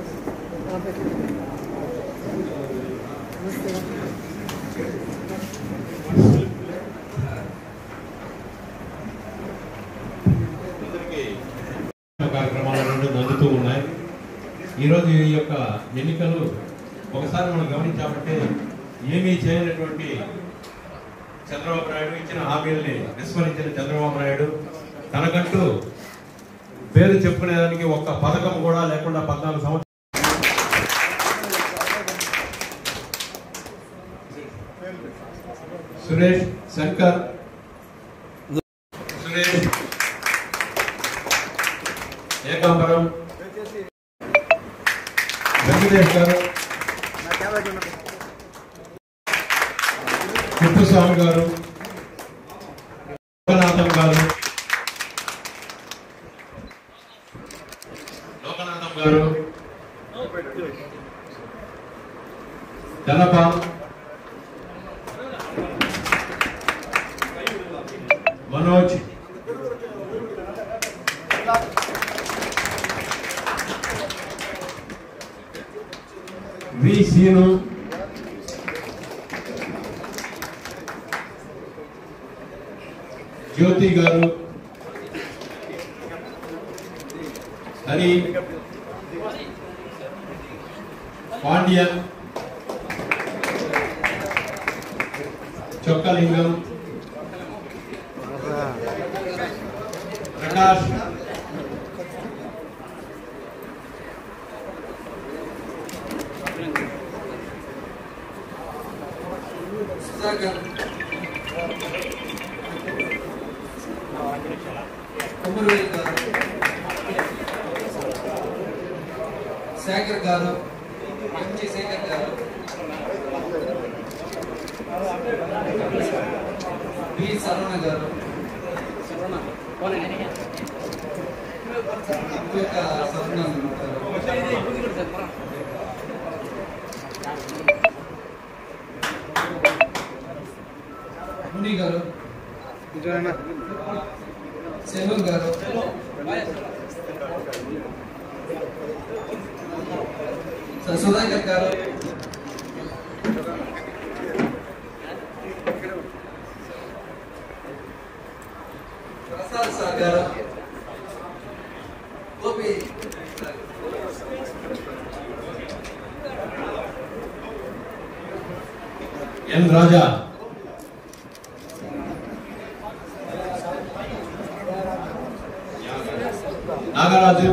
కార్యక్రమాలు రెండు జరుగుతూ ఉన్నాయి ఈరోజు ఈ యొక్క ఎన్నికలు ఒకసారి మనం గమనించామంటే ఏమీ చేయనటువంటి చంద్రబాబు నాయుడు ఇచ్చిన హామీల్ని విస్మరించిన చంద్రబాబు నాయుడు తనకంటూ పేరు చెప్పుకునేదానికి ఒక్క పథకం కూడా లేకుండా పద్నాలుగు సంవత్సరాలు సురేష్ శంకర్ సురేష్ ఏకాంబరం వెంకటేష్ గారు కుప్పస్వామి గారు లోకనాథం గారు లోకనాథం గారు జనప మనోజ్ వి సీను జ్యోతి గారు హరి పాండ్యన్ చొక్కలింగం ప్రకాష్ సుధాకర్ కొమ్మరవేలు గారు శేఖర్ గారు ఎంజి శేఖర్ గారు బి సరవణ గారు ఇంకొక సరవణ ఉంటారు ముని గారు సెల్వం గారు సు- సుధాకర్ గారు ప్రసాద్ సార్ గారు గోపి ఎన్ రాజా నాగరాజు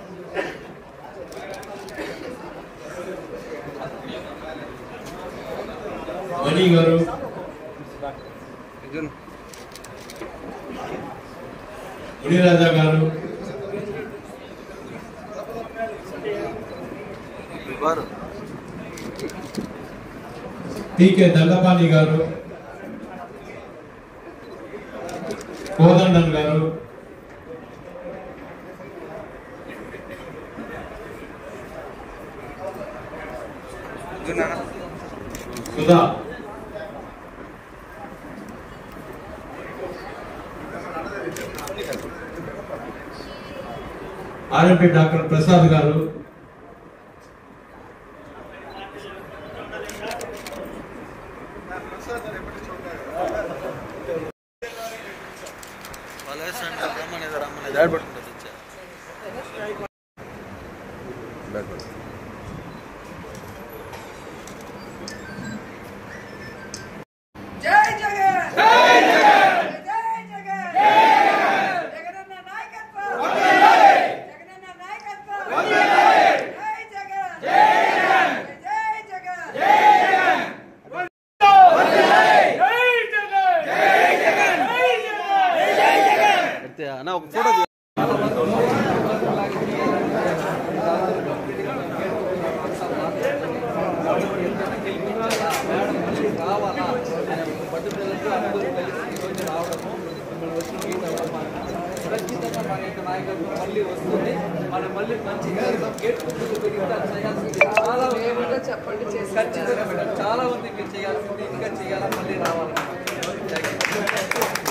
మణి గారు మునిరాజా గారు టీకే దండపాణి గారు కోదండన్ గారు సుధా ఆర్ఎంపీ డాక్టర్ ప్రసాద్ గారు జై జగన్ జై జగన్ జై జగన్ జగన్ జగనన్న నాయకత్వం జగనన్న నాయకత్వం జై జగన్ జై జగన్ జై జగన్ జై జగన్ అన్న ఒక ఫోటో రావాలా అనే ఒక పట్టుదలతో అందరూ కలిసి ఈరోజు రావడము మిమ్మల్ని వచ్చి మీట్ అవ్వడం ఖచ్చితంగా మన యొక్క నాయకత్వం మళ్ళీ వస్తుంది మనం మళ్ళీ మంచిగా గేట్ ముందుకు పెరిగితే చేయాల్సింది చాలా ఉంది చెప్పండి చేసి ఖచ్చితంగా మేడం చాలా ఉంది మీరు చేయాల్సింది ఇంకా చేయాలా మళ్ళీ రావాలి Thank you.